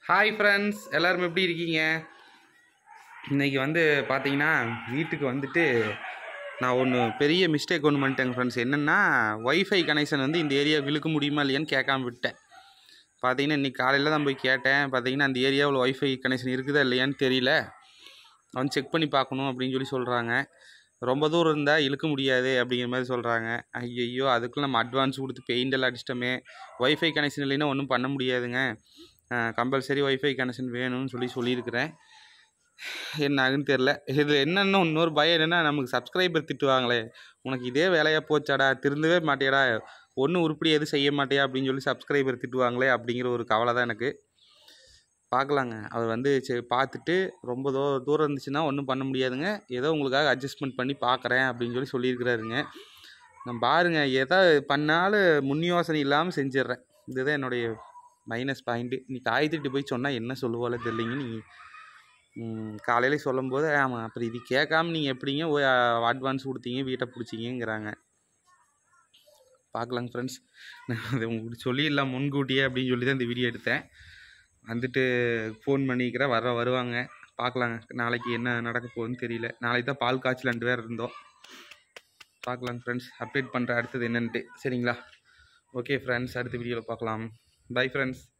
hi friends எல்லாரும் எப்படி இருக்கீங்க இன்னைக்கு வந்து பார்த்தீங்கன்னா வீட்டுக்கு வந்துட்டு நான் ஒன்று பெரிய மிஸ்டேக் ஒன்று பண்ணிட்டேங்க ஃப்ரெண்ட்ஸ் என்னென்னா ஒய்ஃபை கனெக்ஷன் வந்து இந்த ஏரியாவுக்கு இழுக்க முடியுமா இல்லையான்னு கேட்காம விட்டேன் பார்த்தீங்கன்னா இன்றைக்கி காலையில் தான் போய் கேட்டேன் பார்த்தீங்கன்னா அந்த ஏரியாவில் ஒய்ஃபை கனெக்ஷன் இருக்குதா இல்லையான்னு தெரியல அவன் செக் பண்ணி பார்க்கணும் அப்படின்னு சொல்லி சொல்கிறாங்க ரொம்ப தூரம் இருந்தால் இழுக்க முடியாது அப்படிங்கிற மாதிரி சொல்கிறாங்க ஐயையோ அதுக்குள்ள நம்ம அட்வான்ஸ் கொடுத்து பெயிண்ட் எல்லாம் அடிச்சிட்டோமே ஒய்ஃபை கனெக்ஷன் இல்லைன்னா ஒன்றும் பண்ண முடியாதுங்க கம்பல்சரி ஒய்ஃபை கனெக்ஷன் வேணும்னு சொல்லி சொல்லியிருக்கிறேன் என்ன ஆகுன்னு தெரில இதில் என்னென்ன இன்னொரு பயம் என்னென்னா நமக்கு சப்ஸ்கிரைபர் திட்டுவாங்களே உனக்கு இதே வேலையாக போச்சாடா திருந்தவே மாட்டியாடா ஒன்றும் உருப்படி எதுவும் செய்ய மாட்டியா அப்படின்னு சொல்லி சப்ஸ்கிரைபர் திட்டுவாங்களே அப்படிங்கிற ஒரு கவலை தான் எனக்கு பார்க்கலாங்க அவர் வந்து சரி பார்த்துட்டு ரொம்ப தூ தூரம் இருந்துச்சுன்னா ஒன்றும் பண்ண முடியாதுங்க ஏதோ உங்களுக்காக அட்ஜஸ்ட்மெண்ட் பண்ணி பார்க்குறேன் அப்படின்னு சொல்லி சொல்லியிருக்கிறாருங்க நான் பாருங்க எதை பண்ணாலும் முன் யோசனை இல்லாமல் செஞ்சிடுறேன் இதுதான் என்னுடைய மைனஸ் பாயிண்ட்டு நீ காய்த்திட்டு போய் சொன்னால் என்ன சொல்லுவாளோ தெரியலிங்க நீ காலையில் சொல்லும்போது ஆமாம் அப்புறம் இது கேட்காம நீங்கள் எப்படிங்க போய் அட்வான்ஸ் கொடுத்தீங்க வீட்டை பிடிச்சிங்கிறாங்க பார்க்கலாங்க ஃப்ரெண்ட்ஸ் நான் அதை உங்களுக்கு சொல்லிடலாம் முன்கூட்டியே அப்படின்னு சொல்லி தான் இந்த வீடியோ எடுத்தேன் வந்துட்டு ஃபோன் பண்ணிக்கிறேன் வர வருவாங்க பார்க்கலாங்க நாளைக்கு என்ன நடக்க போகுதுன்னு தெரியல நாளைக்கு தான் பால் காய்ச்சல் ரெண்டு பேர் இருந்தோம் பார்க்கலாங்க ஃப்ரெண்ட்ஸ் அப்டேட் பண்ணுற அடுத்தது என்னன்ட்டு சரிங்களா ஓகே ஃப்ரெண்ட்ஸ் அடுத்த வீடியோவில் பார்க்கலாம் பை ஃப்ரெண்ட்ஸ்